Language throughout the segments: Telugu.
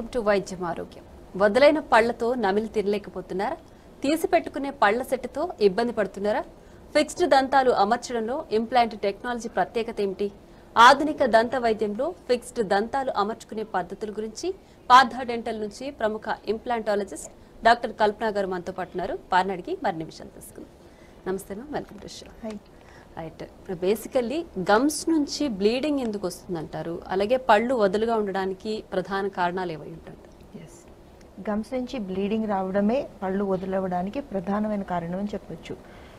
టు వైద్యం ఆరోగ్యం వదిలైన పళ్లతో నమిలి తినలేకపోతున్నారా తీసి పెట్టుకునే పళ్ల సెట్టుతో ఇబ్బంది పడుతున్నారా ఫిక్స్డ్ దంతాలు అమర్చడంలో ఇంప్లాంట్ టెక్నాలజీ ప్రత్యేకత ఏమిటి ఆధునిక దంత వైద్యంలో ఫిక్స్డ్ దంతాలు అమర్చుకునే పద్ధతుల గురించి పార్థ డెంటల్ నుంచి ప్రముఖ ఇంప్లాంటాలజిస్ట్ డాక్టర్ కల్పన గారు మనతో పాటు ఉన్నారు వారిని అడిగి మరిన్ని విషయాలు తెలుసుకుందాం namaste ma'am welcome to show right ఇప్పుడు బేసికల్లీ గమ్స్ నుంచి బ్లీడింగ్ ఎందుకు వస్తుందంటారు అలాగే పళ్ళు వదులుగా ఉండడానికి ప్రధాన కారణాలు ఏవై ఉంటాయి ఎస్ గమ్స్ నుంచి బ్లీడింగ్ రావడమే పళ్ళు వదిలవడానికి ప్రధానమైన కారణం అని చెప్పొచ్చు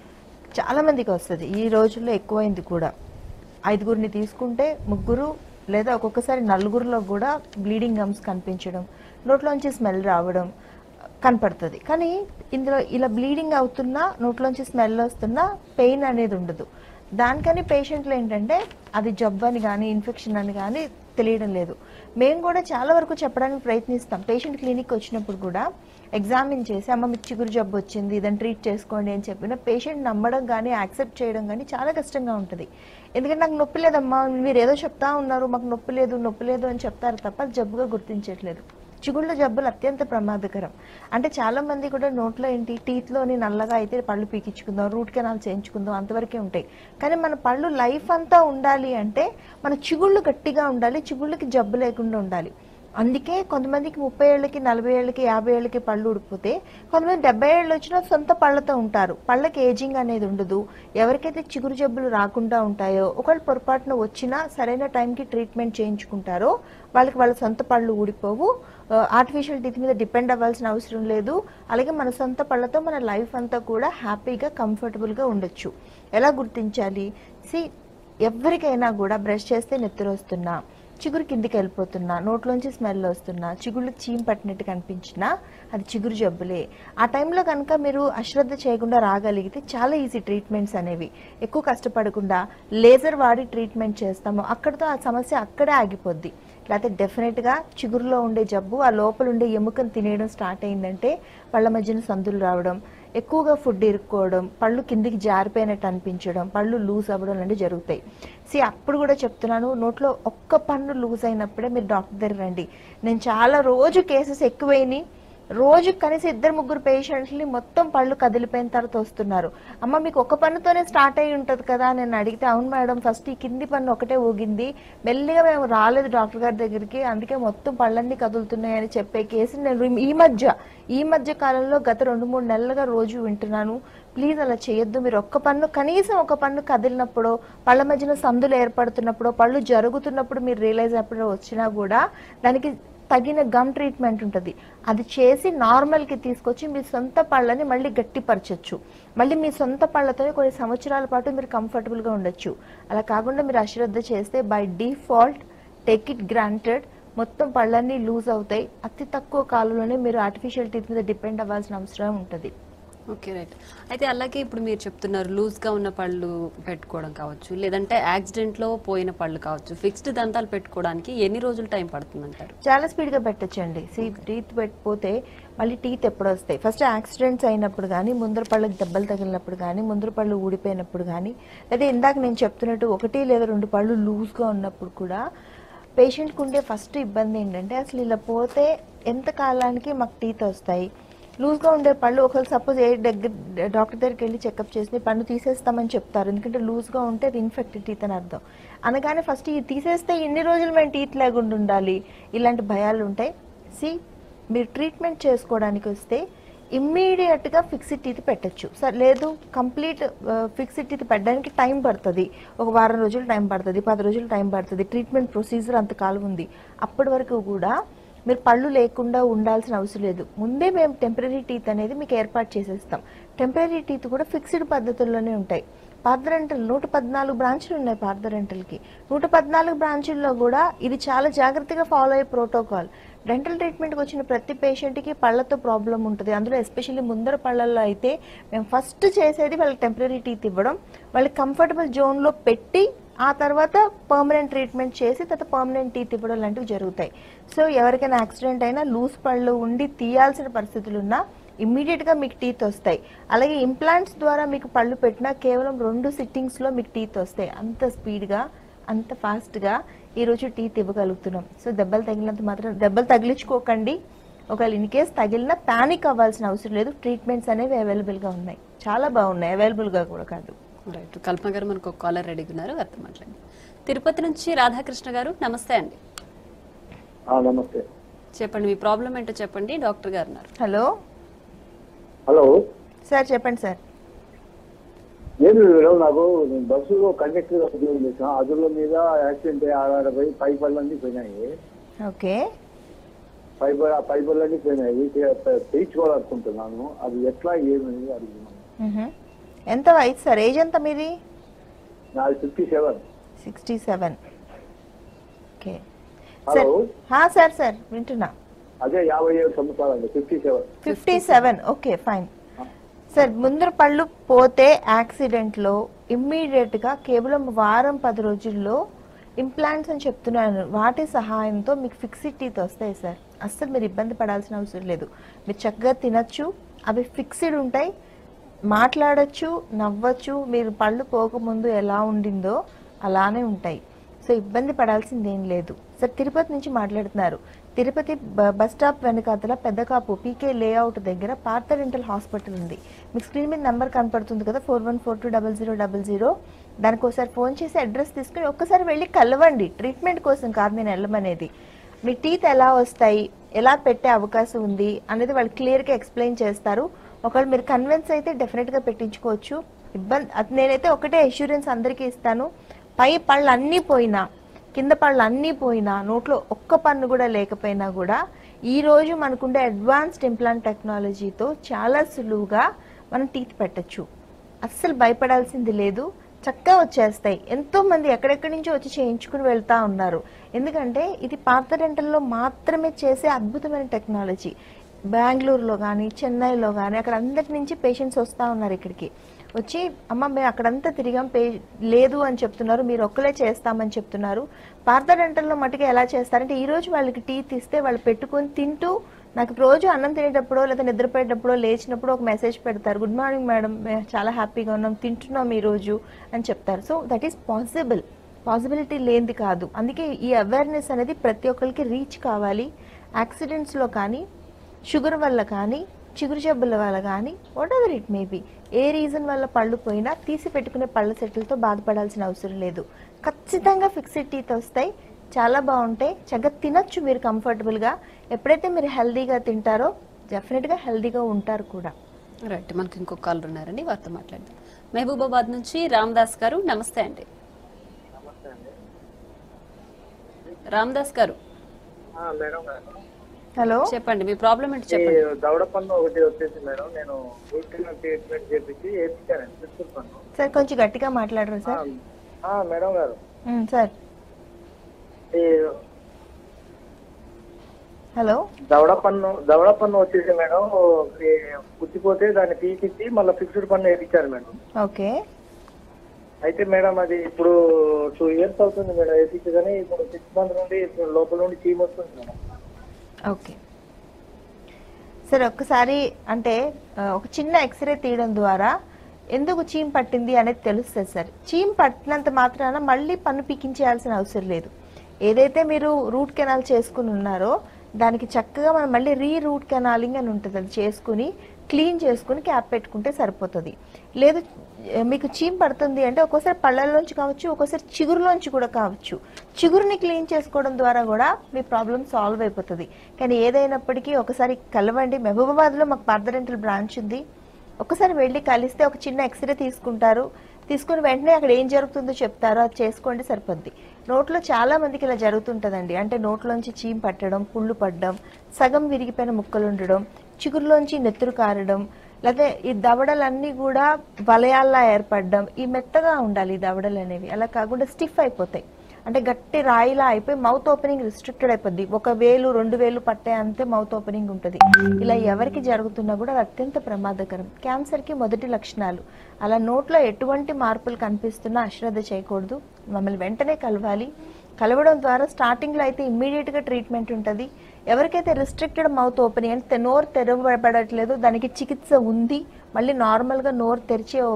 చాలా మందికి వస్తుంది ఈ రోజుల్లో ఎక్కువైంది కూడా ఐదుగురిని తీసుకుంటే ముగ్గురు లేదా ఒక్కొక్కసారి నలుగురిలో కూడా బ్లీడింగ్ గమ్స్ కనిపించడం నోట్లోంచి స్మెల్ రావడం కనపడుతుంది కానీ ఇందులో ఇలా బ్లీడింగ్ అవుతున్నా నోట్లోంచి స్మెల్ వస్తున్నా పెయిన్ అనేది ఉండదు దానికని పేషెంట్లు ఏంటంటే అది జబ్బు అని కానీ ఇన్ఫెక్షన్ అని కానీ తెలియడం లేదు మేము కూడా చాలా వరకు చెప్పడానికి ప్రయత్నిస్తాం పేషెంట్ క్లినిక్ వచ్చినప్పుడు కూడా ఎగ్జామిన్ చేసి అమ్మ మీకు చిగురు జబ్బు వచ్చింది దాన్ని ట్రీట్ చేసుకోండి అని చెప్పిన పేషెంట్ నమ్మడం కానీ యాక్సెప్ట్ చేయడం కానీ చాలా కష్టంగా ఉంటుంది ఎందుకంటే నాకు నొప్పి లేదమ్మా మీరు ఏదో చెప్తా ఉన్నారు మాకు నొప్పి లేదు నొప్పి లేదు అని చెప్తారు తప్ప అది జబ్బుగా గుర్తించట్లేదు చిగుళ్ళ జబ్బులు అత్యంత ప్రమాదకరం అంటే చాలా మంది కూడా నోట్లో ఏంటి టీత్లోని నల్లగా అయితే పళ్ళు పీకించుకుందాం రూట్ కెనాల్ చేయించుకుందాం అంతవరకే ఉంటాయి కానీ మన పళ్ళు లైఫ్ అంతా ఉండాలి అంటే మన చిగుళ్ళు గట్టిగా ఉండాలి చిగుళ్ళకి జబ్బు లేకుండా ఉండాలి అందుకే కొంతమందికి ముప్పై ఏళ్ళకి నలభై ఏళ్ళకి యాభై ఏళ్ళకి పళ్ళు ఉడిపోతే కొంతమంది డెబ్బై ఏళ్ళు వచ్చినా సొంత పళ్ళతో ఉంటారు పళ్ళకి ఏజింగ్ అనేది ఉండదు ఎవరికైతే చిగురు జబ్బులు రాకుండా ఉంటాయో ఒకవేళ పొరపాటున వచ్చినా సరైన టైంకి ట్రీట్మెంట్ చేయించుకుంటారో వాళ్ళకి వాళ్ళ సొంత పళ్ళు ఊడిపోవు ఆర్టిఫిషియల్ టీత్ మీద డిపెండ్ అవ్వాల్సిన అవసరం లేదు అలాగే మన సొంత పళ్ళతో మన లైఫ్ అంతా కూడా హ్యాపీగా కంఫర్టబుల్గా ఉండొచ్చు ఎలా గుర్తించాలి సి ఎవరికైనా కూడా బ్రష్ చేస్తే నెత్తురు వస్తున్నా చిగురు కిందికి వెళ్ళిపోతున్నా నోట్లోంచి స్మెల్ వస్తున్నా చిగుళ్ళకి చీమ్ పట్టినట్టు కనిపించినా అది చిగురు జబ్బులే ఆ టైంలో కనుక మీరు అశ్రద్ధ చేయకుండా రాగలిగితే చాలా ఈజీ ట్రీట్మెంట్స్ అనేవి ఎక్కువ కష్టపడకుండా లేజర్ వాడి ట్రీట్మెంట్ చేస్తాము అక్కడితో ఆ సమస్య అక్కడే ఆగిపోద్ది లేకపోతే డెఫినెట్గా చిగురులో ఉండే జబ్బు ఆ లోపల ఉండే ఎముకను తినేయడం స్టార్ట్ అయిందంటే పళ్ళ మధ్యన సందులు రావడం ఎక్కువగా ఫుడ్ ఇరుక్కోవడం పళ్ళు కిందికి జారిపోయినట్టు అనిపించడం పళ్ళు లూజ్ అవ్వడం లాంటివి జరుగుతాయి సి అప్పుడు కూడా చెప్తున్నాను నోట్లో ఒక్క పన్ను లూజ్ అయినప్పుడే మీరు డాక్టర్ దగ్గర రండి నేను చాలా రోజు కేసెస్ ఎక్కువైనాయి రోజు కనీసం ఇద్దరు ముగ్గురు పేషెంట్స్ని మొత్తం పళ్ళు కదిలిపోయిన తర్వాత వస్తున్నారు అమ్మ మీకు ఒక పన్నుతోనే స్టార్ట్ అయి ఉంటుంది కదా అని నేను అడిగితే అవును మేడం ఫస్ట్ ఈ కింది పన్ను ఒకటే ఊగింది మెల్లిగా మేము రాలేదు డాక్టర్ గారి దగ్గరికి అందుకే మొత్తం పళ్ళన్నీ కదులుతున్నాయని చెప్పే కేసు నేను ఈ మధ్య ఈ మధ్య కాలంలో గత రెండు మూడు నెలలుగా రోజు వింటున్నాను ప్లీజ్ అలా చేయొద్దు మీరు ఒక్క పన్ను కనీసం ఒక పన్ను కదిలినప్పుడు పళ్ళ మధ్యన సందులు ఏర్పడుతున్నప్పుడు పళ్ళు జరుగుతున్నప్పుడు మీరు రియలైజ్ అప్పుడు వచ్చినా కూడా దానికి తగిన గమ్ ట్రీట్మెంట్ ఉంటుంది అది చేసి నార్మల్కి తీసుకొచ్చి మీ సొంత పళ్ళని మళ్ళీ గట్టిపరచచ్చు మళ్ళీ మీ సొంత పళ్ళతో కొన్ని సంవత్సరాల పాటు మీరు కంఫర్టబుల్గా ఉండొచ్చు అలా కాకుండా మీరు అశ్రద్ధ చేస్తే by default take it granted మొత్తం పళ్ళన్నీ లూజ్ అవుతాయి అతి తక్కువ కాలంలోనే మీరు ఆర్టిఫిషియల్ టీత్ మీద డిపెండ్ అవ్వాల్సిన అవసరం ఉంటుంది ఓకే రైట్ అయితే అలాగే ఇప్పుడు మీరు చెప్తున్నారు లూజ్ గా ఉన్న పళ్ళు పెట్టుకోవడం కావచ్చు లేదంటే యాక్సిడెంట్ లో పోయిన పళ్ళు కావచ్చు ఫిక్స్డ్ దంతాలు పెట్టుకోవడానికి ఎన్ని రోజులు టైం పడుతుందంటారు చాలా స్పీడ్గా పెట్టచ్చండి సి టీత్ పెట్టిపోతే మళ్ళీ టీత్ ఎప్పుడు వస్తాయి ఫస్ట్ యాక్సిడెంట్స్ అయినప్పుడు కానీ ముందర పళ్ళకి దెబ్బలు తగిలినప్పుడు కానీ ముందర పళ్ళు ఊడిపోయినప్పుడు కానీ లేదా ఇందాక నేను చెప్తున్నట్టు ఒకటి లేదా రెండు పళ్ళు లూజ్గా ఉన్నప్పుడు కూడా పేషెంట్కి ఉండే ఫస్ట్ ఇబ్బంది ఏంటంటే అసలు ఇలా పోతే ఎంత కాలానికి మాకు టీత్ వస్తాయి లూజ్గా ఉండే పళ్ళు ఒకవేళ సపోజ్ ఏ దగ్గర డాక్టర్ దగ్గరికి వెళ్ళి చెకప్ చేసి పన్ను తీసేస్తామని చెప్తారు ఎందుకంటే లూజ్గా ఉంటే అది ఇన్ఫెక్టెడ్ టీత్ అని అర్థం అనగానే ఫస్ట్ ఇది తీసేస్తే ఎన్ని రోజులు మేము టీత్ లేకుండా ఉండాలి ఇలాంటి భయాలు ఉంటాయి సి మీరు ట్రీట్మెంట్ చేసుకోవడానికి వస్తే ఇమ్మీడియట్గా ఫిక్స్డ్ టీత్ పెట్టచ్చు సార్ లేదు కంప్లీట్ ఫిక్స్డ్ టీత్ పెట్టడానికి టైం పడుతుంది ఒక వారం రోజులు టైం పడుతుంది పది రోజులు టైం పడుతుంది ట్రీట్మెంట్ ప్రొసీజర్ అంతకాలం ఉంది అప్పటి వరకు కూడా మీరు పళ్ళు లేకుండా ఉండాల్సిన అవసరం లేదు ముందే మేము టెంపరీ టీత్ అనేది మీకు ఏర్పాటు చేసేస్తాం టెంపరీ టీత్ కూడా ఫిక్స్డ్ పద్ధతుల్లోనే ఉంటాయి పార్థరెంటల్ నూట పద్నాలుగు బ్రాంచులు ఉన్నాయి పార్థరెంటల్కి నూట పద్నాలుగు బ్రాంచుల్లో కూడా ఇది చాలా జాగ్రత్తగా ఫాలో అయ్యే ప్రోటోకాల్ డెంటల్ ట్రీట్మెంట్కి వచ్చిన ప్రతి పేషెంట్కి పళ్ళతో ప్రాబ్లం ఉంటుంది అందులో ఎస్పెషల్లీ ముందర పళ్ళల్లో అయితే మేము ఫస్ట్ చేసేది వాళ్ళకి టెంపరీ టీత్ ఇవ్వడం వాళ్ళకి కంఫర్టబుల్ జోన్లో పెట్టి ఆ తర్వాత పర్మనెంట్ ట్రీట్మెంట్ చేసి తర్వాత పర్మనెంట్ టీత్ ఇవ్వడం లాంటివి జరుగుతాయి సో ఎవరికైనా యాక్సిడెంట్ అయినా లూజ్ పళ్ళు ఉండి తీయాల్సిన పరిస్థితులు ఉన్నా ఇమ్మీడియట్గా మీకు టీత్ వస్తాయి అలాగే ఇంప్లాంట్స్ ద్వారా మీకు పళ్ళు పెట్టినా కేవలం రెండు సిట్టింగ్స్లో మీకు టీత్ వస్తాయి అంత స్పీడ్గా అంత ఫాస్ట్గా ఈరోజు టీత్ ఇవ్వగలుగుతున్నాం సో దెబ్బలు తగిలినంత మాత్రం దెబ్బలు తగిలించుకోకండి ఒకవేళ ఇన్ కేస్ తగిలినా ప్యానిక్ అవ్వాల్సిన అవసరం లేదు ట్రీట్మెంట్స్ అనేవి అవైలబుల్గా ఉన్నాయి చాలా బాగున్నాయి అవైలబుల్గా కూడా కాదు రైట్ కల్పన గారు మనకు ఒక కాలర్ రెడీగా ఉన్నారు వారితో మాట్లాడండి తిరుపతి నుంచి రాధాకృష్ణ గారు నమస్తే అండి ఆ, నమస్తే చెప్పండి మీ ప్రాబ్లం ఏంటో చెప్పండి డాక్టర్ గారు ఉన్నారు హలో హలో సార్ చెప్పండి సార్ ఏమి మేడం నాకు నేను బస్సులో కండక్టర్ ఉద్యోగం చేసాను అదుల మీద యాక్సిడెంట్ ఆధారపడి పై పళ్ళన్నీ పోయినాయి ఓకే పై ప- పై పళ్ళన్నీ పోయినాయి తీర్చుకోవాలనుకుంటున్నాను అది ఎట్లా ఏమని అడుగుతున్నాను మ్హూ. ఎంత వయసు సార్ ఏజ్ ఎంత మీది నాది fifty seven sixty seven okay sir hello హా, సార్ సార్ వింటున్నా అదే యాభై ఏడు సంవత్సరాలు అండి fifty seven fifty seven okay fine sir ముందర పళ్ళు పోతే యాక్సిడెంట్లో ఇమ్మీడియట్గా కేవలం వారం పది రోజుల్లో ఇంప్లాంట్స్ అని చెప్తున్నాను వాటి సహాయంతో మీకు ఫిక్స్డ్ టీత్ వస్తాయి సార్ అస్సలు మీరు ఇబ్బంది పడాల్సిన అవసరం లేదు మీరు చక్కగా తినచ్చు అవి ఫిక్స్డ్ ఉంటాయి మాట్లాడచ్చు నవ్వచ్చు మీరు పళ్ళు పోకముందు ఎలా ఉండిందో అలానే ఉంటాయి సో ఇబ్బంది పడాల్సింది ఏం లేదు సార్ తిరుపతి నుంచి మాట్లాడుతున్నారు తిరుపతి బ- బస్ స్టాప్ వెనకాతల పెద్ద కాపు పీకే లేఅవుట్ దగ్గర పార్థ డెంటల్ హాస్పిటల్ ఉంది మీకు స్క్రీన్ మీద నెంబర్ కనపడుతుంది కదా four one four two double zero double zero దానికి ఒకసారి ఫోన్ చేసి అడ్రస్ తీసుకుని ఒక్కసారి వెళ్ళి కలవండి ట్రీట్మెంట్ కోసం కాదు నేను వెళ్ళమనేది మీ టీత్ ఎలా వస్తాయి ఎలా పెట్టే అవకాశం ఉంది అనేది వాళ్ళు క్లియర్గా ఎక్స్ప్లెయిన్ చేస్తారు ఒకవేళ మీరు కన్విన్స్ అయితే డెఫినెట్గా పెట్టించుకోవచ్చు ఇబ్బంది అది నేనైతే ఒకటే అష్యూరెన్స్ అందరికీ ఇస్తాను పై పళ్ళు అన్నీ పోయినా కింద పళ్ళు అన్నీ పోయినా నోట్లో ఒక్క పన్ను కూడా లేకపోయినా కూడా ఈ రోజు మనకుండే అడ్వాన్స్డ్ ఇంప్లాంట్ టెక్నాలజీతో చాలా సులువుగా మనం టీత్ పెట్టచ్చు అస్సలు భయపడాల్సింది లేదు చక్కగా వచ్చేస్తాయి ఎంతో మంది ఎక్కడెక్కడి నుంచో వచ్చి చేయించుకుని వెళ్తా ఉన్నారు ఎందుకంటే ఇది పాత డెంటల్లో మాత్రమే చేసే అద్భుతమైన టెక్నాలజీ బెంగళూరులో కానీ చెన్నైలో కానీ అక్కడ అందరి నుంచి పేషెంట్స్ వస్తూ ఉన్నారు ఇక్కడికి వచ్చి అమ్మ మేము అక్కడంతా తిరిగాం పే లేదు అని చెప్తున్నారు మీరు ఒక్కలే చేస్తామని చెప్తున్నారు పార్థ డెంటల్లో మటుకు ఎలా చేస్తారంటే ఈ రోజు వాళ్ళకి టీ తీస్తే వాళ్ళు పెట్టుకొని తింటూ నాకు రోజు అన్నం తినేటప్పుడో లేదా నిద్రపోయేటప్పుడో లేచినప్పుడు ఒక మెసేజ్ పెడతారు గుడ్ మార్నింగ్ మేడం మేము చాలా హ్యాపీగా ఉన్నాం తింటున్నాం ఈ రోజు అని చెప్తారు so that is possible possibility లేనిది కాదు అందుకే ఈ అవేర్నెస్ అనేది ప్రతి ఒక్కరికి రీచ్ కావాలి యాక్సిడెంట్స్లో కానీ షుగర్ వల్ల కానీ చిగురు జబ్బుల వల్ల కానీ whatever it may be a reason వల్ల పళ్ళు పోయినా తీసి పెట్టుకునే పళ్ళ సెట్లతో బాధపడాల్సిన అవసరం లేదు ఖచ్చితంగా ఫిక్స్డ్ టీత్ వస్తాయి చాలా బాగుంటాయి చక్కగా తినొచ్చు మీరు కంఫర్టబుల్గా ఎప్పుడైతే మీరు హెల్దీగా తింటారో డెఫినెట్గా హెల్దీగా ఉంటారు కూడా రైట్ మనకి ఇంకొక కాలర్ ఉన్నారండి వారితో మాట్లాడదాం మహబూబాబాద్ నుంచి రామదాస్ గారు నమస్తే అండి రామదాస్ గారు మేడం గారు హలో చెప్పండి మీ ప్రాబ్లం ఏంటో ఈ చెప్పండి దవడ పన్ను ఒకటి వచ్చేసి మేడం నేను రూట్ కెనాల్ ట్రీట్మెంట్ చేపించి వేపించాను చిత్తూరు పన్ను సార్ కొంచెం గట్టిగా మాట్లాడరు సార్ ఆ, మేడం గారు ఉమ్, సార్ ఈ హలో దవడ పన్ను దవడ పన్ను వచ్చేసి మేడం ఈ పుచ్చిపోతే దాన్ని తీపిచ్చి మళ్ళీ ఫిక్స్డ్ పన్ను వేయించారు మేడం ఓకే అయితే మేడం అది ఇప్పుడు టూ ఇయర్స్ అవుతుంది మేడం వేపించి కానీ ఇప్పుడు సిక్స్ మంత్ నుండి ఇప్పుడు లోపల నుండి చీమ్ వస్తుంది మేడం ఓకే సరే ఒక్కసారి అంటే ఆ, ఒక చిన్న ఎక్స్రే తీయడం ద్వారా ఎందుకు చీమ్ పట్టింది అనేది తెలుస్తుంది సార్ చీమ్ పట్టినంత మాత్రాన మళ్ళీ పన్ను పీకించేయాల్సిన అవసరం లేదు ఏదైతే మీరు రూట్ కెనాల్ చేసుకుని ఉన్నారో దానికి చక్కగా మనం మళ్ళీ రీ రూట్ కెనాలింగ్ అని ఉంటుంది అది చేసుకుని క్లీన్ చేసుకుని క్యాప్ పెట్టుకుంటే సరిపోతుంది లేదు ఏ, మీకు చీమ్ పడుతుంది అంటే ఒక్కోసారి పళ్ళల్లోంచి కావచ్చు ఒక్కోసారి చిగురులోంచి కూడా కావచ్చు చిగురుని క్లీన్ చేసుకోవడం ద్వారా కూడా మీ ప్రాబ్లం సాల్వ్ అయిపోతుంది కానీ ఏదైనప్పటికీ ఒకసారి కలవండి మహబూబాబాద్లో మాకు పార్థడెంటల్ బ్రాంచ్ ఉంది ఒకసారి వెళ్ళి కలిస్తే ఒక చిన్న ఎక్స్రే తీసుకుంటారు తీసుకుని వెంటనే అక్కడ ఏం జరుగుతుందో చెప్తారో అది చేసుకోండి సరిపోద్ది నోట్లో చాలా మందికి ఇలా జరుగుతుంటుందండి అంటే నోట్లోంచి చీమ్ పట్టడం పుళ్ళు పడడం సగం విరిగిపోయిన ముక్కలు ఉండడం చిగురులోంచి నెత్తురు కారడం లేకపోతే ఈ దవడలన్నీ కూడా వలయాల్లా ఏర్పడడం ఈ మెత్తగా ఉండాలి ఈ దవడలు అనేవి అలా కాకుండా స్టిఫ్ అయిపోతాయి అంటే గట్టి రాయిలా అయిపోయి మౌత్ ఓపెనింగ్ రిస్ట్రిక్టెడ్ అయిపోద్ది ఒక వేలు రెండు వేలు పట్టే అంతే మౌత్ ఓపెనింగ్ ఉంటుంది ఇలా ఎవరికి జరుగుతున్నా కూడా అది అత్యంత ప్రమాదకరం క్యాన్సర్కి మొదటి లక్షణాలు అలా నోట్లో ఎటువంటి మార్పులు కనిపిస్తున్నా అశ్రద్ధ చేయకూడదు మమ్మల్ని వెంటనే కలవాలి కలవడం ద్వారా స్టార్టింగ్లో అయితే ఇమ్మీడియట్గా ట్రీట్మెంట్ ఉంటుంది ఎవరికైతే రిస్ట్రిక్టెడ్ మౌత్ ఓపెనింగ్ అంటే నోరు తెరవబడట్లేదు దానికి చికిత్స ఉంది మళ్ళీ నార్మల్గా నోరు తెరిచే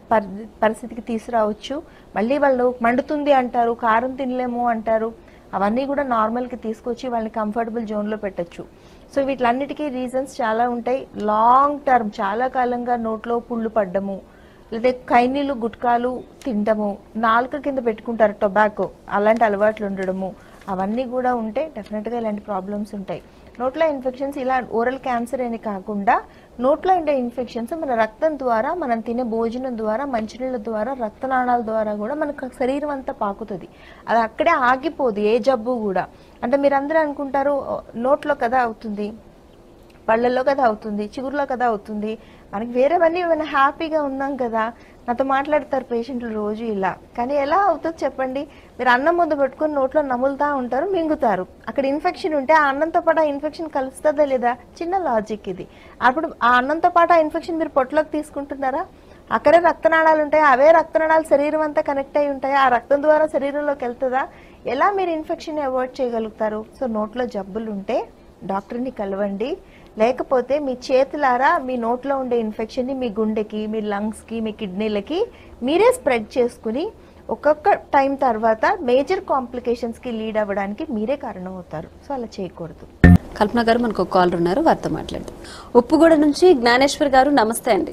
పరి- పరిస్థితికి తీసుకురావచ్చు మళ్ళీ వాళ్ళు మండుతుంది అంటారు కారం తినలేము అంటారు అవన్నీ కూడా నార్మల్కి తీసుకొచ్చి వాళ్ళని కంఫర్టబుల్ జోన్లో పెట్టచ్చు సో వీటిలన్నిటికీ రీజన్స్ చాలా ఉంటాయి లాంగ్ టర్మ్ చాలా కాలంగా నోట్లో పుళ్ళు పడ్డము లేదా కైనీలు గుట్కాలు తినడము నాలుక కింద పెట్టుకుంటారు టొబాకో అలాంటి అలవాట్లు ఉండడము అవన్నీ కూడా ఉంటే డెఫినెట్గా ఇలాంటి ప్రాబ్లమ్స్ ఉంటాయి నోట్లో ఇన్ఫెక్షన్స్ ఇలా ఓరల్ క్యాన్సర్ అని కాకుండా నోట్లో ఉండే ఇన్ఫెక్షన్స్ మన రక్తం ద్వారా మనం తినే భోజనం ద్వారా మంచినీళ్ళ ద్వారా రక్తనాళాల ద్వారా కూడా మనకు శరీరం అంతా పాకుతుంది అది అక్కడే ఆగిపోదు ఏ జబ్బు కూడా అంటే మీరు అందరూ అనుకుంటారు "ఓ, నోట్లో కదా అవుతుంది పళ్ళల్లో కదా అవుతుంది చిగురులో కదా అవుతుంది మనకి వేరేవన్నీ ఏమైనా హ్యాపీగా ఉన్నాం కదా నాతో మాట్లాడతారు పేషెంట్లు రోజు ఇలా కానీ ఎలా అవుతుంది చెప్పండి మీరు అన్నం ముద్ద పెట్టుకొని నోట్లో నములుతా ఉంటారు మింగుతారు అక్కడ ఇన్ఫెక్షన్ ఉంటే ఆ అన్నంతో పాటు ఆ ఇన్ఫెక్షన్ కలుస్తుందా లేదా చిన్న లాజిక్ ఇది అప్పుడు ఆ అన్నంతో పాటు ఆ ఇన్ఫెక్షన్ మీరు పొట్టలోకి తీసుకుంటున్నారా అక్కడే రక్తనాళాలు ఉంటాయి అవే రక్తనాళాలు శరీరం అంతా కనెక్ట్ అయి ఉంటాయి ఆ రక్తం ద్వారా శరీరంలోకి వెళ్తుందా ఎలా మీరు ఇన్ఫెక్షన్ అవాయిడ్ చేయగలుగుతారు సో నోట్లో జబ్బులు ఉంటే డాక్టర్ని కలవండి లేకపోతే మీ చేతులారా మీ నోట్లో ఉండే ఇన్ఫెక్షన్ని మీ గుండెకి మీ లంగ్స్కి మీ కిడ్నీలకి మీరే స్ప్రెడ్ చేసుకుని ఒక్కొక్క టైం తర్వాత మేజర్ కాంప్లికేషన్స్కి లీడ్ అవ్వడానికి మీరే కారణం అవుతారు సో అలా చేయకూడదు కల్పన గారు మనకు ఒక కాల్ ఉన్నారు వారితో మాట్లాడదాం ఉప్పుగూడ నుంచి జ్ఞానేశ్వర్ గారు నమస్తే అండి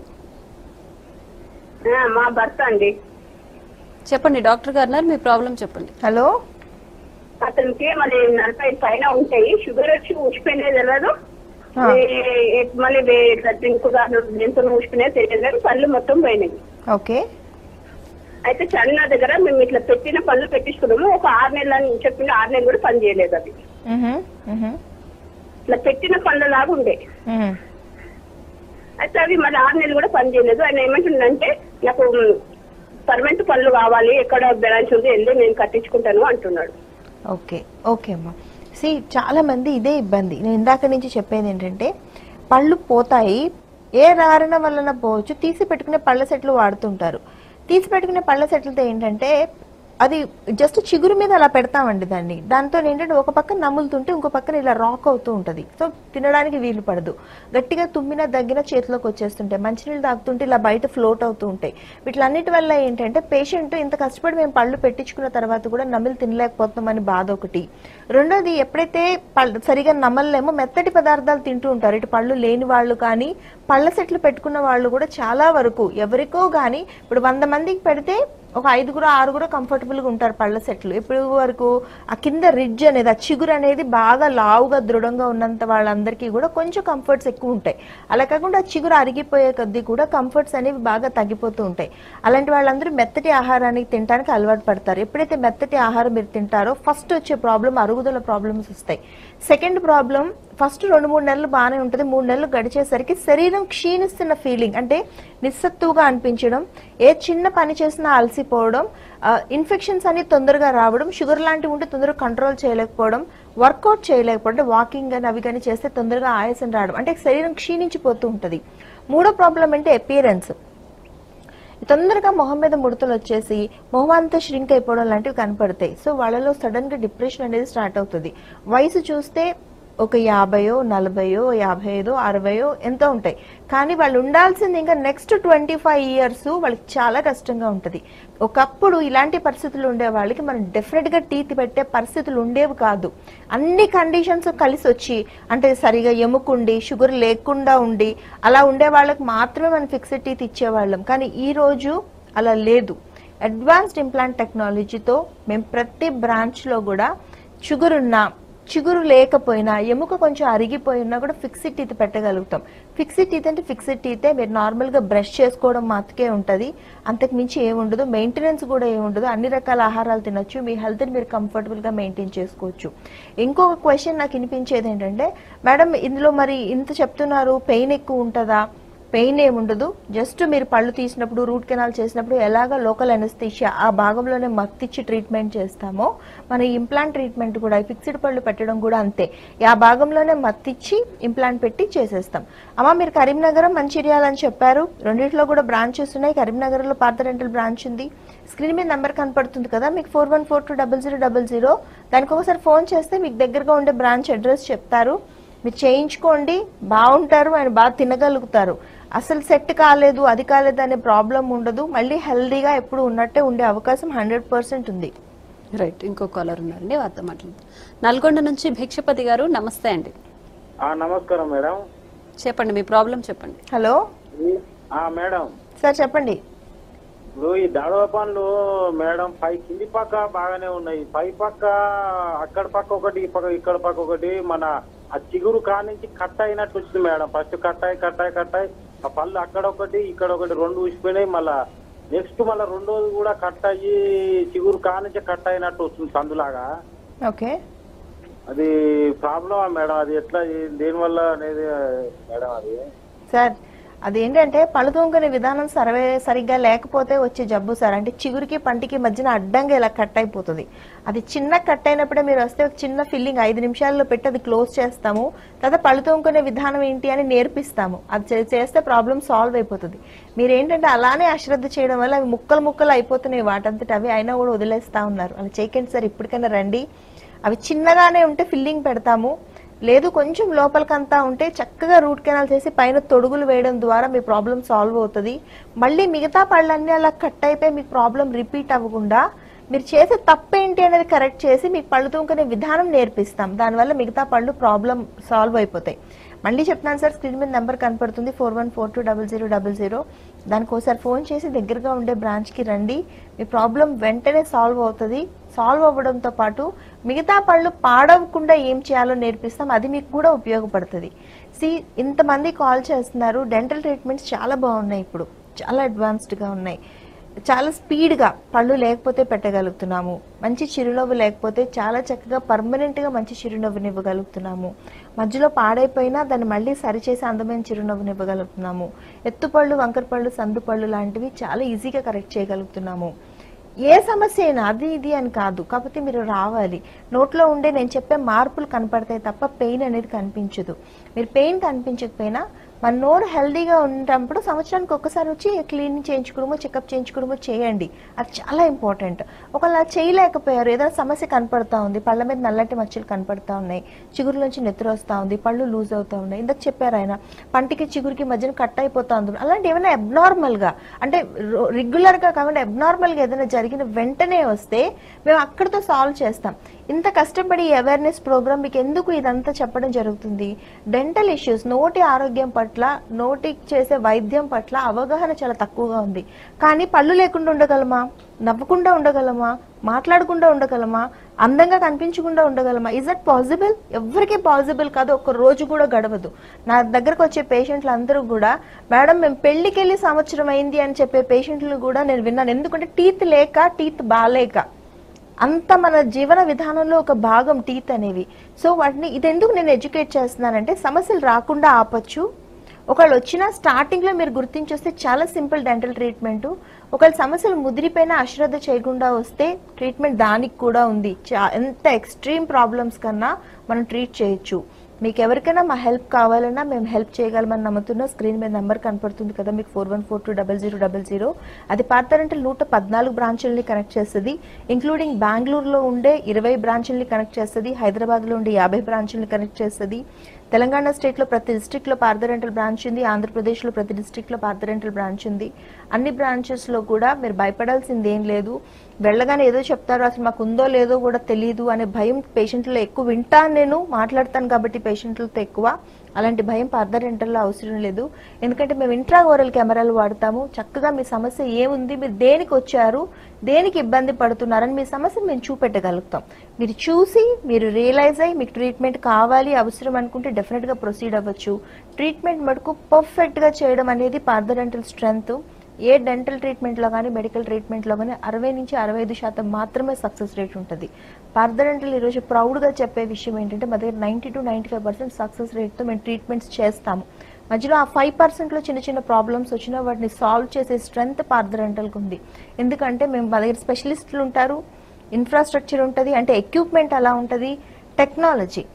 ఆ, మా భర్త అండి చెప్పండి డాక్టర్ గారు ఉన్నారు మీ ప్రాబ్లం చెప్పండి హలో అతనికి మరి నలభై పైన ఉంటాయి షుగర్ వచ్చి ఊసిపోయినది తెలియదు ఆ. ఏ- ఏ- మళ్ళీ వే- ఇట్లా డ్రింక్ డ్రింక్ ఊసిపోయినది తెలియదు కానీ పళ్ళు మొత్తం పోయినాయి ఓకే అయితే చన్న దగ్గర మేము ఇట్లా పెట్టిన పళ్ళు పెట్టించుకున్నాము ఒక ఆరు నెలలు అని చెప్పింది ఆరు నెలలు కూడా పని చేయలేదు అది మ్హూ, మ్హూ, ఇట్లా పెట్టిన పళ్ళు లాగా ఉండే మ్హూ. అయితే అవి మళ్ళీ ఆరు నెలలు కూడా పని చేయలేదు ఆయన ఏమంటుండంటే నాకు పర్మనెంట్ పళ్ళు కావాలి ఎక్కడ బ్రాంచ్ ఉంది వెళ్ళి నేను కట్టించుకుంటాను అంటున్నాడు ఓకే ఓకే అమ్మా సి చాలా మంది ఇదే ఇబ్బంది నేను ఇందాక నుంచి చెప్పేది ఏంటంటే పళ్ళు పోతాయి ఏ కారణం వలన పోవచ్చు తీసి పెట్టుకునే పళ్ళ సెట్లు వాడుతుంటారు తీసి పెట్టుకునే పళ్ళ సెట్లతో ఏంటంటే అది జస్ట్ చిగురు మీద అలా పెడతామండి దాన్ని దాంతో ఏంటంటే ఒక పక్కన నములుతుంటే ఇంకో పక్కన ఇలా రాక్ అవుతూ ఉంటుంది సో తినడానికి వీలు పడదు గట్టిగా తుమ్మిన దగ్గర చేతిలోకి వచ్చేస్తుంటాయి మంచినీళ్ళు తాగుతుంటే ఇలా బయట ఫ్లోట్ అవుతూ ఉంటాయి వీటిలన్నిటి వల్ల ఏంటంటే పేషెంట్ ఇంత కష్టపడి మేము పళ్ళు పెట్టించుకున్న తర్వాత కూడా నమిలి తినలేకపోతున్నామని బాధ ఒకటి రెండోది ఎప్పుడైతే పళ్ళు సరిగా నమలలేమో మెత్తటి పదార్థాలు తింటూ ఉంటారు ఇటు పళ్ళు లేని వాళ్ళు కానీ పళ్ళ సెట్లు పెట్టుకున్న వాళ్ళు కూడా చాలా వరకు ఎవరికో కానీ ఇప్పుడు వంద మందికి పెడితే ఒక ఐదుగురు ఆరుగురు comfortable గా ఉంటారు పళ్ళ సెట్లు ఇప్పుడు వరకు ఆ కింద రిడ్జ్ అనేది ఆ చిగురు అనేది బాగా లావుగా దృఢంగా ఉన్నంత వాళ్ళందరికీ కూడా కొంచెం కంఫర్ట్స్ ఎక్కువ ఉంటాయి అలా కాకుండా ఆ చిగురు అరిగిపోయే కొద్దీ కూడా కంఫర్ట్స్ అనేవి బాగా తగ్గిపోతూ ఉంటాయి అలాంటి వాళ్ళందరూ మెత్తటి ఆహారానికి తినడానికి అలవాటు పడతారు ఎప్పుడైతే మెత్తటి ఆహారం మీరు తింటారో ఫస్ట్ వచ్చే ప్రాబ్లం అరుగుదల ప్రాబ్లమ్స్ వస్తాయి సెకండ్ ప్రాబ్లం ఫస్ట్ రెండు మూడు నెలలు బాగానే ఉంటుంది మూడు నెలలు గడిచేసరికి శరీరం క్షీణిస్తున్న ఫీలింగ్ అంటే నిస్సత్తువుగా అనిపించడం ఏ చిన్న పని చేసినా అలసిపోవడం ఇన్ఫెక్షన్స్ అన్ని తొందరగా రావడం షుగర్ లాంటివి ఉంటే తొందరగా కంట్రోల్ చేయలేకపోవడం వర్కౌట్ చేయలేకపోవడం వాకింగ్ కానీ అవి కానీ చేస్తే తొందరగా ఆయాసం రావడం అంటే శరీరం క్షీణించిపోతూ ఉంటుంది మూడో ప్రాబ్లం అంటే అపియరెన్స్ తొందరగా మొహం మీద ముడతలు వచ్చేసి మొహం అంతా ష్రింక్ అయిపోవడం లాంటివి కనపడతాయి సో వాళ్ళలో సడన్ గా డిప్రెషన్ అనేది స్టార్ట్ అవుతుంది వయసు చూస్తే ఒక యాభయో నలభయో యాభై ఐదో అరవయో ఎంతో ఉంటాయి కానీ వాళ్ళు ఉండాల్సింది ఇంకా నెక్స్ట్ ట్వంటీ ఫైవ్ ఇయర్స్ వాళ్ళకి చాలా కష్టంగా ఉంటుంది ఒకప్పుడు ఇలాంటి పరిస్థితులు ఉండే వాళ్ళకి మనం డెఫినెట్ గా టీత్ పెట్టే పరిస్థితులు ఉండేవి కాదు అన్ని కండిషన్స్ కలిసి వచ్చి అంటే సరిగా ఎముకుండి షుగర్ లేకుండా ఉండి అలా ఉండే వాళ్ళకి మాత్రమే మనం ఫిక్స్డ్ టీత్ ఇచ్చేవాళ్ళం కానీ ఈ రోజు అలా లేదు అడ్వాన్స్డ్ ఇంప్లాంట్ టెక్నాలజీతో మేము ప్రతి బ్రాంచ్లో కూడా షుగర్ ఉన్నా చిగురు లేకపోయినా ఎముక కొంచెం అరిగిపోయినా కూడా ఫిక్స్డ్ టీత్ పెట్టగలుగుతాం ఫిక్స్డ్ టీత్ అంటే ఫిక్స్డ్ టీతే మీరు నార్మల్గా బ్రష్ చేసుకోవడం మాత్రకే ఉంటుంది అంతకు మించి ఏముండదు మెయింటెనెన్స్ కూడా ఏముండదు అన్ని రకాల ఆహారాలు తినొచ్చు మీ హెల్త్ని మీరు కంఫర్టబుల్గా మెయింటైన్ చేసుకోవచ్చు ఇంకొక క్వశ్చన్ నాకు వినిపించేది ఏంటంటే మేడం ఇందులో మరి ఇంత చెప్తున్నారు పెయిన్ ఎక్కువ ఉంటుందా పెయిన్ ఏముండదు జస్ట్ మీరు పళ్ళు తీసినప్పుడు రూట్ కెనాల్ చేసినప్పుడు ఎలాగ లోకల్ ఎనస్థీషియా ఆ భాగంలోనే మత్తిచ్చి ట్రీట్మెంట్ చేస్తామో మన ఇంప్లాంట్ ట్రీట్మెంట్ కూడా ఫిక్స్డ్ పళ్ళు పెట్టడం కూడా అంతే ఆ భాగంలోనే మత్తిచ్చి ఇంప్లాంట్ పెట్టి చేసేస్తాం అమ్మ మీరు కరీంనగర్ మంచిర్యాల అని చెప్పారు రెండిట్లో కూడా బ్రాంచెస్ ఉన్నాయి కరీంనగర్లో పాత రెంటల్ బ్రాంచ్ ఉంది స్క్రీన్ మీద నెంబర్ కనపడుతుంది కదా మీకు four one four two double zero double zero దానికి ఒకసారి ఫోన్ చేస్తే మీకు దగ్గరగా ఉండే బ్రాంచ్ అడ్రస్ చెప్తారు మీరు చేయించుకోండి బాగుంటారు ఆయన బాగా తినగలుగుతారు అసలు సెట్ కాలేదు అది కాలేదు అనే ప్రాబ్లం ఉండదు మళ్ళీ హెల్దీగా ఎప్పుడు ఉన్నట్టే ఉండే అవకాశం హండ్రెడ్ పర్సెంట్ ఉంది రైట్ ఇంకో కాలర్ ఉన్నారండి వారితో మాట్లాడుతాం నల్గొండ నుంచి భిక్షపతి గారు నమస్తే అండి ఆ, నమస్కారం మేడం చెప్పండి మీ ప్రాబ్లం చెప్పండి హలో ఈ- ఆ మేడం సార్ చెప్పండి ఇప్పుడు ఈ దాడవ పనులు మేడం పై కింది పక్క బాగానే ఉన్నాయి పై పక్క అక్కడ పక్క ఒకటి ఈ పక్క ఇక్కడ పక్క ఒకటి మన ఆ చిగురు కానించి కట్ అయినట్టు వచ్చింది మేడం ఫస్ట్ కట్ అయి కట్ అయి కట్ అయి ఆ పళ్ళు అక్కడ ఒకటి ఇక్కడ ఒకటి రెండు ఊసిపోయినాయి మళ్ళా నెక్స్ట్ మళ్ళా రెండోది కూడా కట్ అయ్యి చిగురు కానించి కట్ అయినట్టు వస్తుంది సందులాగా ఓకే అది ప్రాబ్లమా మేడం అది ఎట్లా దేనివల్ల అనేది మేడం అది సార్ అదేంటంటే పళ్ళు తోముకునే విధానం సర్వే సరిగ్గా లేకపోతే వచ్చే జబ్బు సార్ అంటే చిగురికి పంటికి మధ్యన అడ్డంగా ఇలా కట్ అయిపోతుంది అది చిన్న కట్ అయినప్పుడే మీరు వస్తే ఒక చిన్న ఫిల్లింగ్ ఐదు నిమిషాల్లో పెట్టి అది క్లోజ్ చేస్తాము తర్వాత పళ్ళు తోముకునే విధానం ఏంటి అని నేర్పిస్తాము అది చే- చేస్తే ప్రాబ్లం సాల్వ్ అయిపోతుంది మీరు ఏంటంటే అలానే అశ్రద్ధ చేయడం వల్ల అవి ముక్కలు ముక్కలు అయిపోతున్నాయి వాటంతట అవి అయినా కూడా వదిలేస్తా ఉన్నారు అలా చేయకండి సార్ ఇప్పటికైనా రండి అవి చిన్నగానే ఉంటే ఫిల్లింగ్ పెడతాము లేదు కొంచెం లోపలికంతా ఉంటే చక్కగా రూట్ కెనాల్ చేసి పైన తొడుగులు వేయడం ద్వారా మీ ప్రాబ్లం సాల్వ్ అవుతుంది మళ్ళీ మిగతా పళ్ళన్నీ అలా కట్ అయిపోయి మీకు ప్రాబ్లం రిపీట్ అవ్వకుండా మీరు చేసే తప్పేంటి అనేది కరెక్ట్ చేసి మీకు పళ్ళు తూముకునే విధానం నేర్పిస్తాం దానివల్ల మిగతా పళ్ళు ప్రాబ్లం సాల్వ్ అయిపోతాయి మళ్ళీ చెప్తున్నాను సార్ స్క్రీన్ మీద నెంబర్ కనపడుతుంది four one four two double zero double zero దానికి ఒకసారి ఫోన్ చేసి దగ్గరగా ఉండే బ్రాంచ్కి రండి మీ ప్రాబ్లం వెంటనే సాల్వ్ అవుతుంది సాల్వ్ అవ్వడంతో పాటు మిగతా పళ్ళు పాడవకుండా ఏం చేయాలో నేర్పిస్తాం అది మీకు కూడా ఉపయోగపడుతుంది సి ఇంతమంది కాల్ చేస్తున్నారు డెంటల్ ట్రీట్మెంట్స్ చాలా బాగున్నాయి ఇప్పుడు చాలా అడ్వాన్స్డ్గా ఉన్నాయి చాలా స్పీడ్గా పళ్ళు లేకపోతే పెట్టగలుగుతున్నాము మంచి చిరునవ్వు లేకపోతే చాలా చక్కగా పర్మనెంట్గా మంచి చిరునవ్వుని ఇవ్వగలుగుతున్నాము మధ్యలో పాడైపోయినా దాన్ని మళ్ళీ సరిచేసి అందమైన చిరునవ్వుని ఇవ్వగలుగుతున్నాము ఎత్తుపళ్ళు వంకరపళ్ళు సందుపళ్ళు లాంటివి చాలా ఈజీగా కరెక్ట్ చేయగలుగుతున్నాము ఏ సమస్య అయినా అది ఇది అని కాదు కాకపోతే మీరు రావాలి నోట్లో ఉండే నేను చెప్పే మార్పులు కనపడతాయి తప్ప పెయిన్ అనేది కనిపించదు మీరు పెయిన్ కనిపించకపోయినా మన నోరు హెల్దీగా ఉన్నప్పుడు సంవత్సరానికి ఒక్కసారి వచ్చి క్లీనింగ్ చేయించుకోవడమో చెకప్ చేయించుకోవడమో చేయండి అది చాలా ఇంపార్టెంట్ ఒకవేళ అలా చేయలేకపోయారు ఏదైనా సమస్య కనపడతా ఉంది పళ్ళ మీద నల్లటి మచ్చలు కనపడతా ఉన్నాయి చిగురు నుంచి నెత్తురు వస్తూ ఉంది పళ్ళు లూజ్ అవుతా ఉన్నాయి ఇందాక చెప్పారు ఆయన పంటికి చిగురికి మధ్యన కట్ అయిపోతా ఉంది అలాంటి ఏమైనా అబ్నార్మల్గా అంటే రెగ్యులర్గా కాకుండా అబ్నార్మల్గా ఏదైనా జరిగిన వెంటనే వస్తే మేము అక్కడితో సాల్వ్ చేస్తాం ఇంత కష్టపడి అవేర్నెస్ ప్రోగ్రామ్ మీకు ఎందుకు ఇదంతా చెప్పడం జరుగుతుంది డెంటల్ ఇష్యూస్ నోటి ఆరోగ్యం పట్ల నోటికి చేసే వైద్యం పట్ల అవగాహన చాలా తక్కువగా ఉంది కానీ పళ్ళు లేకుండా ఉండగలమా నవ్వకుండా ఉండగలమా మాట్లాడకుండా ఉండగలమా అందంగా కనిపించకుండా ఉండగలమా ఇస్ దట్ పాసిబుల్ ఎవరికీ పాసిబుల్ కాదు ఒక్క రోజు కూడా గడవదు నా దగ్గరకు వచ్చే పేషెంట్లు అందరూ కూడా మేడం మేము పెళ్లికి వెళ్ళి సంవత్సరం అయింది అని చెప్పే పేషెంట్లు కూడా నేను విన్నాను ఎందుకంటే టీత్ లేక టీత్ బాలేక అంత మన జీవన విధానంలో ఒక భాగం టీత్ అనేవి సో వాటిని ఇది ఎందుకు నేను ఎడ్యుకేట్ చేస్తున్నానంటే సమస్యలు రాకుండా ఆపచ్చు ఒకళ్ళు వచ్చినా స్టార్టింగ్లో మీరు గుర్తించొస్తే చాలా సింపుల్ డెంటల్ ట్రీట్మెంట్ ఒకవేళ సమస్యలు ముదిరిపోయినా అశ్రద్ధ చేయకుండా వస్తే ట్రీట్మెంట్ దానికి కూడా ఉంది చా- ఎంత ఎక్స్ట్రీమ్ ప్రాబ్లమ్స్ కన్నా మనం ట్రీట్ చేయొచ్చు మీకు ఎవరికైనా మా హెల్ప్ కావాలన్నా మేము హెల్ప్ చేయగలమని నమ్ముతున్నా స్క్రీన్ మీద నెంబర్ కనపడుతుంది కదా మీకు four one four two double zero double zero అది పాతారంటే నూట పద్నాలుగు బ్రాంచుల్ని కనెక్ట్ చేస్తుంది ఇంక్లూడింగ్ బెంగళూరులో ఉండే ఇరవై బ్రాంచుల్ని కనెక్ట్ చేస్తుంది హైదరాబాద్లో ఉండే యాభై బ్రాంచుల్ని కనెక్ట్ చేస్తుంది తెలంగాణ స్టేట్లో ప్రతి డిస్ట్రిక్ట్లో పార్థరెంటల్ బ్రాంచ్ ఉంది ఆంధ్రప్రదేశ్లో ప్రతి డిస్ట్రిక్ట్లో పార్థరెంటల్ బ్రాంచ్ ఉంది అన్ని బ్రాంచెస్లో కూడా మీరు భయపడాల్సింది ఏం లేదు వెళ్ళగానే ఏదో చెప్తారు అసలు మాకు ఉందో లేదో కూడా తెలియదు అనే భయం పేషెంట్లో ఎక్కువ వింటాను నేను మాట్లాడతాను కాబట్టి పేషెంట్లతో ఎక్కువ అలాంటి భయం పార్థరెంటల్లో అవసరం లేదు ఎందుకంటే మేము ఇంట్రా ఓరల్ కెమెరాలు వాడతాము చక్కగా మీ సమస్య ఏముంది మీరు దేనికి వచ్చారు దేనికి ఇబ్బంది పడుతున్నారని మీ సమస్యను మేము చూపెట్టగలుగుతాం మీరు చూసి మీరు రియలైజ్ అయ్యి మీకు ట్రీట్మెంట్ కావాలి అవసరం అనుకుంటే డెఫినెట్గా ప్రొసీడ్ అవ్వచ్చు ట్రీట్మెంట్ మటుకు పర్ఫెక్ట్గా చేయడం అనేది పార్థడెంటల్ స్ట్రెంగ్త్ ఏ డెంటల్ ట్రీట్మెంట్లో కానీ మెడికల్ ట్రీట్మెంట్లో కానీ అరవై నుంచి అరవై ఐదు శాతం మాత్రమే సక్సెస్ రేట్ ఉంటుంది పార్థడెంటల్ ఈరోజు ప్రౌడ్గా చెప్పే విషయం ఏంటంటే మా దగ్గర ninety to ninety five percent success రేట్తో మేము ట్రీట్మెంట్స్ చేస్తాము మధ్యలో ఆ ఫైవ్ పర్సెంట్లో చిన్న చిన్న ప్రాబ్లమ్స్ వచ్చినా వాటిని సాల్వ్ చేసే స్ట్రెంగ్త్ పార్థడెంటల్కి ఉంది ఎందుకంటే మేము మా దగ్గర స్పెషలిస్టులు ఉంటారు ఇన్ఫ్రాస్ట్రక్చర్ ఉంటుంది అంటే ఎక్విప్మెంట్ అలా ఉంటుంది technology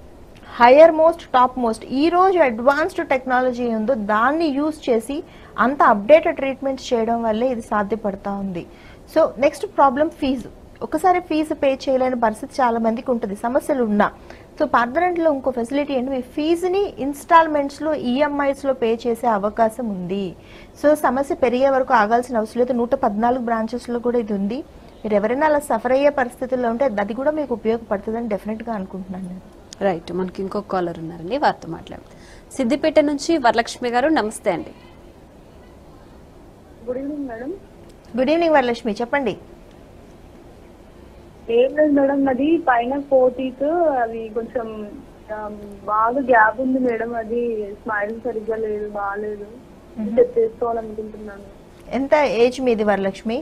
higher most top most ఈ రోజు అడ్వాన్స్డ్ టెక్నాలజీ ఉందో దాన్ని యూజ్ చేసి అంత అప్డేటెడ్ ట్రీట్మెంట్స్ చేయడం వల్లే ఇది సాధ్యపడతా ఉంది సో నెక్స్ట్ ప్రాబ్లం ఫీజు ఒకసారి ఫీజు పే చేయలేని పరిస్థితి చాలా మందికి ఉంటుంది సమస్యలు ఉన్నా సో పార్దరెంట్లో ఇంకో ఫెసిలిటీ ఏంటి మీ ఫీజుని ఇన్స్టాల్మెంట్స్లో ఈఎంఐస్లో పే చేసే అవకాశం ఉంది సో సమస్య పెరిగే వరకు ఆగాల్సిన అవసరం లేదు నూట పద్నాలుగు బ్రాంచెస్లో కూడా ఇది ఉంది మీరు ఎవరైనా అలా సఫర్ అయ్యే పరిస్థితుల్లో ఉంటే అది కూడా మీకు ఉపయోగపడుతుందని డెఫినెట్గా అనుకుంటున్నాను నేను రైట్ మనకి ఇంకొక కాలర్ ఉన్నారండి వారితో మాట్లాడదాం సిద్దిపేట నుంచి వరలక్ష్మి గారు నమస్తే అండి good evening madam good evening Varalakshmi చెప్పండి ఏం లేదు మేడం నాది పైన ఫోర్టీస్ అవి కొంచెం ఆ, బాగా గ్యాప్ ఉంది మేడం అది స్మైల్ సరిగ్గా లేదు బాగాలేదు చెక్ చేసుకోవాలనుకుంటున్నాను ఎంత ఏజ్ మీది వరలక్ష్మి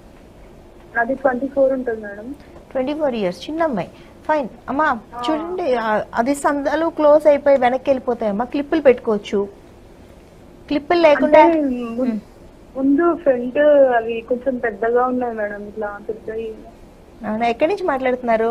అది ట్వంటీ ఫోర్ ఉంటుంది మేడం ట్వంటీ ఫోర్ ఇయర్స్ చిన్న అమ్మాయి ఫైన్ అమ్మా చూడండి ఆ- అది సందాలు క్లోజ్ అయిపోయి వెనక్కి వెళ్ళిపోతాయమ్మా క్లిప్పులు పెట్టుకోవచ్చు క్లిప్పులు లేకుండా అంటే ము- ముందు ఫ్రంట్ అవి కొంచెం పెద్దగా ఉన్నాయి మేడం ఇట్లా పెద్దవి అవునా ఎక్కడి నుంచి మాట్లాడుతున్నారు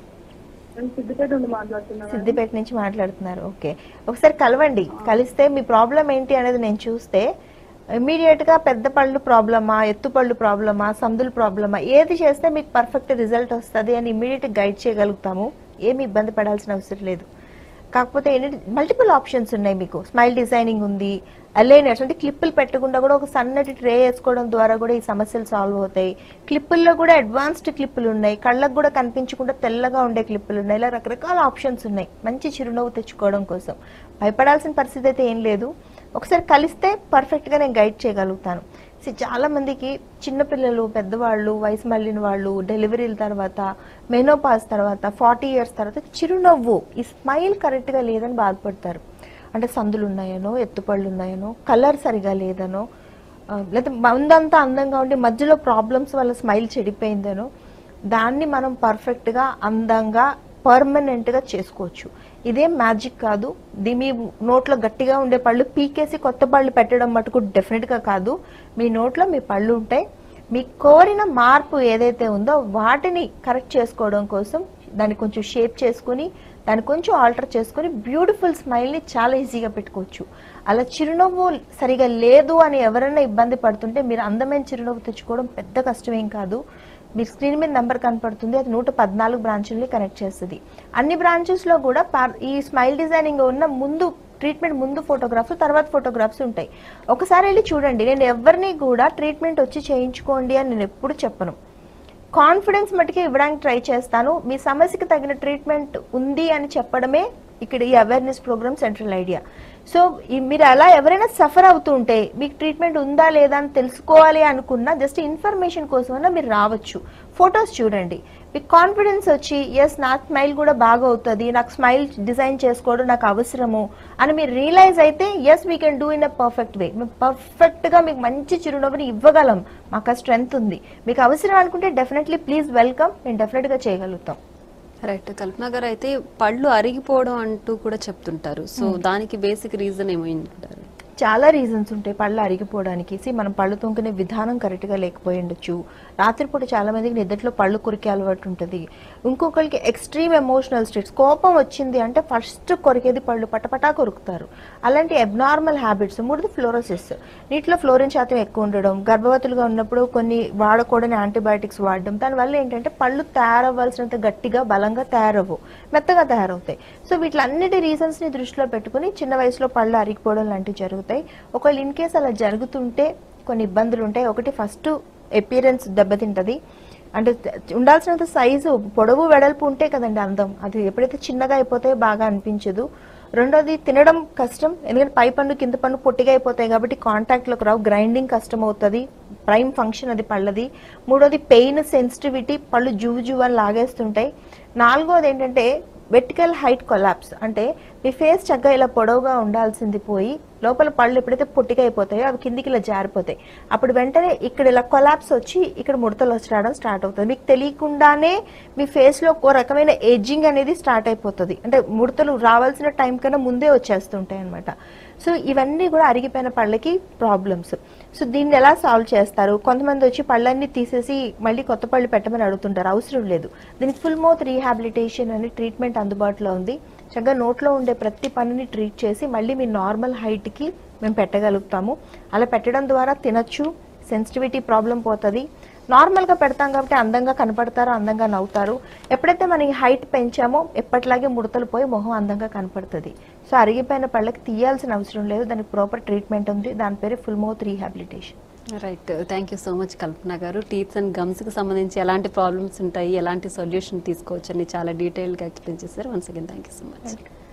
నేను సిద్దిపేట నుండి మాట్లాడుతున్నాను మేడం. సిద్దిపేట నుంచి మాట్లాడుతున్నారు ఓకే ఒకసారి కలవండి కలిస్తే మీ ప్రాబ్లం ఏంటి అనేది నేను చూస్తే ఇమీడియట్ గా పెద్ద పళ్ళు ప్రాబ్లమా ఎత్తు పళ్ళు ప్రాబ్లమా సందులు ప్రాబ్లమా ఏది చేస్తే మీకు పర్ఫెక్ట్ రిజల్ట్ వస్తుంది అని ఇమీడియట్ గైడ్ చేయగలుగుతాము ఏమి ఇబ్బంది పడాల్సిన అవసరం లేదు కాకపోతే ఏంటంటే మల్టిపుల్ ఆప్షన్స్ ఉన్నాయి మీకు స్మైల్ డిజైనింగ్ ఉంది అలైనర్స్ అంటే క్లిప్పులు పెట్టకుండా కూడా ఒక సన్నటి ట్రే వేసుకోవడం ద్వారా కూడా ఈ సమస్యలు సాల్వ్ అవుతాయి క్లిప్పుల్లో కూడా అడ్వాన్స్డ్ క్లిప్పులు ఉన్నాయి కళ్ళకు కూడా కనిపించకుండా తెల్లగా ఉండే క్లిప్పులు ఉన్నాయి ఇలా రకరకాల ఆప్షన్స్ ఉన్నాయి మంచి చిరునవ్వు తెచ్చుకోవడం కోసం భయపడాల్సిన పరిస్థితి అయితే ఏం లేదు ఒకసారి కలిస్తే పర్ఫెక్ట్గా నేను గైడ్ చేయగలుగుతాను See, చాలా మందికి చిన్నపిల్లలు పెద్దవాళ్ళు వయసు మళ్ళిన వాళ్ళు డెలివరీల తర్వాత మెనోపాస్ తర్వాత ఫార్టీ ఇయర్స్ తర్వాత చిరునవ్వు ఈ స్మైల్ కరెక్ట్గా లేదని బాధపడతారు అంటే సందులు ఉన్నాయనో ఎత్తుపళ్ళు ఉన్నాయనో కలర్ సరిగా లేదనో ఆ, లేదా ముందంతా అందంగా ఉండి మధ్యలో ప్రాబ్లమ్స్ వల్ల స్మైల్ చెడిపోయిందనో దాన్ని మనం పర్ఫెక్ట్గా అందంగా పర్మనెంట్గా చేసుకోవచ్చు ఇదేం మ్యాజిక్ కాదు ఇది మీ నోట్లో గట్టిగా ఉండే పళ్ళు పీకేసి కొత్త పళ్ళు పెట్టడం మటుకు డెఫినెట్గా కాదు మీ నోట్లో మీ పళ్ళు ఉంటాయి మీ కోరిన మార్పు ఏదైతే ఉందో వాటిని కరెక్ట్ చేసుకోవడం కోసం దాన్ని కొంచెం షేప్ చేసుకుని దాన్ని కొంచెం ఆల్టర్ చేసుకుని బ్యూటిఫుల్ స్మైల్ని చాలా ఈజీగా పెట్టుకోవచ్చు అలా చిరునవ్వు సరిగా లేదు అని ఎవరైనా ఇబ్బంది పడుతుంటే మీరు అందమైన చిరునవ్వు తెచ్చుకోవడం పెద్ద కష్టమేం కాదు మీ స్క్రీన్ మీద నెంబర్ కనపడుతుంది అది నూట పద్నాలుగు బ్రాంచుల్ని కనెక్ట్ చేస్తుంది అన్ని బ్రాంచెస్లో కూడా పార్- ఈ స్మైల్ డిజైనింగ్ ఉన్న ముందు ట్రీట్మెంట్ ముందు ఫోటోగ్రాఫ్స్ తర్వాత ఫోటోగ్రాఫ్స్ ఉంటాయి ఒకసారి వెళ్ళి చూడండి నేను ఎవరిని కూడా ట్రీట్మెంట్ వచ్చి చేయించుకోండి అని నేను ఎప్పుడు చెప్పను కాన్ఫిడెన్స్ మట్టుకే ఇవ్వడానికి ట్రై చేస్తాను మీ సమస్యకి తగిన ట్రీట్మెంట్ ఉంది అని చెప్పడమే ఇక్కడ ఈ awareness program central idea so ఈ మీరు అలా ఎవరైనా సఫర్ అవుతుంటే మీకు ట్రీట్మెంట్ ఉందా లేదా అని తెలుసుకోవాలి అనుకున్నా జస్ట్ ఇన్ఫర్మేషన్ కోసమైనా మీరు రావచ్చు ఫొటోస్ చూడండి మీకు కాన్ఫిడెన్స్ వచ్చి ఎస్ నా స్మైల్ కూడా బాగా అవుతుంది నాకు స్మైల్ డిజైన్ చేసుకోవడం నాకు అవసరము అని మీరు రియలైజ్ అయితే yes we can do in a perfect way మేము పర్ఫెక్ట్గా మీకు మంచి చిరునవ్వుని ఇవ్వగలం మాకు ఆ స్ట్రెంగ్త్ ఉంది మీకు అవసరం అనుకుంటే డెఫినెట్లీ ప్లీజ్ వెల్కమ్ మేము డెఫినెట్గా చేయగలుగుతాం రైట్ కల్పన గారు అయితే పళ్ళు అరిగిపోవడం అంటూ కూడా చెప్తుంటారు సో దానికి బేసిక్ రీజన్ ఏమో అనుకుంటారు చాలా రీజన్స్ ఉంటాయి పళ్ళు అరిగిపోవడానికి సి మనం పళ్ళు తొంకునే విధానం కరెక్ట్గా లేకపోయి ఉండొచ్చు రాత్రిపూట చాలా మందికి నిద్రలో పళ్ళు కొరికే అలవాటు ఉంటుంది ఇంకొకరికి ఎక్స్ట్రీమ్ ఎమోషనల్ స్టేట్స్ కోపం వచ్చింది అంటే ఫస్ట్ కొరికేది పళ్ళు పటపటా కొరుకుతారు అలాంటి అబ్నార్మల్ హ్యాబిట్స్ మూడోది ఫ్లోరోసిస్ నీటిలో ఫ్లోరిన్ శాతం ఎక్కువ ఉండడం గర్భవతులుగా ఉన్నప్పుడు కొన్ని వాడకూడని యాంటీబయాటిక్స్ వాడడం దానివల్ల ఏంటంటే పళ్ళు తయారవ్వాల్సినంత గట్టిగా బలంగా తయారవ్వు మెత్తగా తయారవుతాయి సో వీటిలన్నిటి రీజన్స్ ని దృష్టిలో పెట్టుకుని చిన్న వయసులో పళ్ళు అరిగిపోవడం లాంటివి జరుగుతాయి ఒకవేళ ఇన్ కేస్ అలా జరుగుతుంటే కొన్ని ఇబ్బందులు ఉంటాయి ఒకటి ఫస్ట్ ఎపీరెన్స్ దెబ్బతింటది అంటే ఉండాల్సినంత సైజు పొడవు వెడల్పు ఉంటే కదండి అందం అది ఎప్పుడైతే చిన్నగా అయిపోతే బాగా అనిపించదు రెండోది తినడం కష్టం ఎందుకంటే పై పన్ను కింద పన్ను పొట్టిగా అయిపోతాయి కాబట్టి కాంటాక్ట్లోకి రావు గ్రైండింగ్ కష్టం అవుతుంది ప్రైమ్ ఫంక్షన్ అది పళ్ళది మూడోది పెయిన్ సెన్సిటివిటీ పళ్ళు జువు జువు అని లాగేస్తుంటాయి నాలుగోది ఏంటంటే వెర్టికల్ హైట్ కొలాప్స్ అంటే మీ ఫేస్ చక్కగా ఇలా పొడవుగా ఉండాల్సింది పోయి లోపల పళ్ళు ఎప్పుడైతే పొట్టిగా అయిపోతాయో అవి కిందికి ఇలా జారిపోతాయి అప్పుడు వెంటనే ఇక్కడ ఇలా కొలాప్స్ వచ్చి ఇక్కడ ముడతలు వచ్చి రావడం స్టార్ట్ అవుతుంది మీకు తెలియకుండానే మీ ఫేస్లో ఒక రకమైన ఏజింగ్ అనేది స్టార్ట్ అయిపోతుంది అంటే ముడతలు రావాల్సిన టైం కన్నా ముందే వచ్చేస్తుంటాయి అనమాట సో ఇవన్నీ కూడా అరిగిపోయిన పళ్ళకి ప్రాబ్లమ్స్ సో దీన్ని ఎలా సాల్వ్ చేస్తారు కొంతమంది వచ్చి పళ్ళన్నీ తీసేసి మళ్ళీ కొత్త పళ్ళు పెట్టమని అడుగుతుంటారు అవసరం లేదు దీనికి ఫుల్ మౌత్ రీహాబిలిటేషన్ అనే ట్రీట్మెంట్ అందుబాటులో ఉంది చక్కగా నోట్లో ఉండే ప్రతి పనిని ట్రీట్ చేసి మళ్ళీ మీ నార్మల్ హైట్కి మేము పెట్టగలుగుతాము అలా పెట్టడం ద్వారా తినచ్చు సెన్సిటివిటీ ప్రాబ్లం పోతుంది నార్మల్గా పెడతాం కాబట్టి అందంగా కనపడతారు అందంగా నవ్వుతారు ఎప్పుడైతే మనం ఈ హైట్ పెంచామో ఎప్పటిలాగే ముడతలు పోయి మొహం అందంగా కనపడుతుంది సో అరిగిపోయిన పళ్ళకి తీయాల్సిన అవసరం లేదు దానికి ప్రాపర్ ట్రీట్మెంట్ ఉంది దాని పేరు full mouth rehabilitation right thank you so much Kalpana గారు టీత్స్ అండ్ గమ్స్కి సంబంధించి ఎలాంటి ప్రాబ్లమ్స్ ఉంటాయి ఎలాంటి సొల్యూషన్ తీసుకోవచ్చు అని చాలా డీటెయిల్గా ఎక్స్ప్లెయిన్ చేశారు once again thank you so much